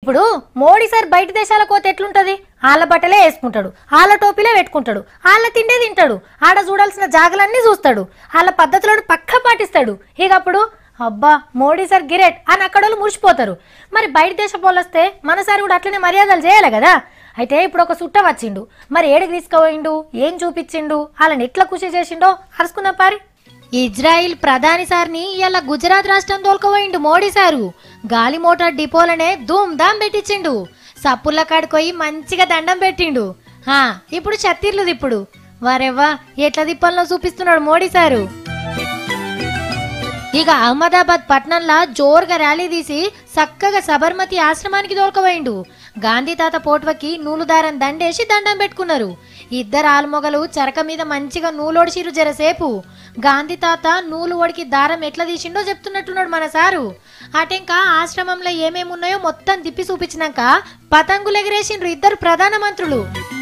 ఇప్పుడు మోడీ సార్ బయట దేశాలకు పోతే ఎట్లుంటది వాళ్ళ బట్టలే వేసుకుంటాడు వాళ్ళ టోపీలే పెట్టుకుంటాడు వాళ్ళ తిండే తింటాడు ఆడ చూడాల్సిన జాగలన్నీ చూస్తాడు వాళ్ళ పద్ధతులను పక్క పాటిస్తాడు ఇక అప్పుడు అబ్బా మోడీ సార్ గిరెట్ అని అక్కడోళ్ళు మురిసిపోతారు మరి బయట దేశం వస్తే మన సార్ కూడా అట్లనే మర్యాదలు చేయాలి కదా అయితే ఇప్పుడు ఒక సుట్ట వచ్చిండు మరి ఏడికి తీసుకుపోయిండు ఏం చూపించిండు వాళ్ళని ఎట్లా కృషి చేసిండో అరుసుకుందాం పారి ఇజ్రాయిల్ ప్రధాని సార్ని ఇలా గుజరాత్ రాష్ట్రం తోలుకుపోయిండు మోడీ సారు గాలి మోటార్ డిపోలనే ధూమ్ ధామ్ పెట్టించిండు సప్పుల్ల కాడుకోయి మంచిగా దండం పెట్టిండు హా ఇప్పుడు చత్తిర్లు దిప్పుడు వారెవ్వా ఎట్లా దిప్పల్లో చూపిస్తున్నాడు మోడీ సారు ఇక అహ్మదాబాద్ పట్నంలా జోరుగా ర్యాలీ తీసి చక్కగా సబర్మతి ఆశ్రమానికి దొరకబోయిండు గాంధీ తాత పోట్వకి నూలు దారం దండేసి దండం పెట్టుకున్నారు ఇద్దరు ఆల్మొగలు చరక మీద మంచిగా నూలోడిసిరు జరసేపు గాంధీ తాత నూలు ఒడికి దారం ఎట్లా తీసిండో చెప్తున్నట్టున్నాడు మన సారు అటెంక ఆశ్రమంలో ఏమేమి ఉన్నాయో మొత్తం తిప్పి చూపించినాక పతంగులు ఎగిరేసిండ్రు ఇద్దరు ప్రధానమంత్రులు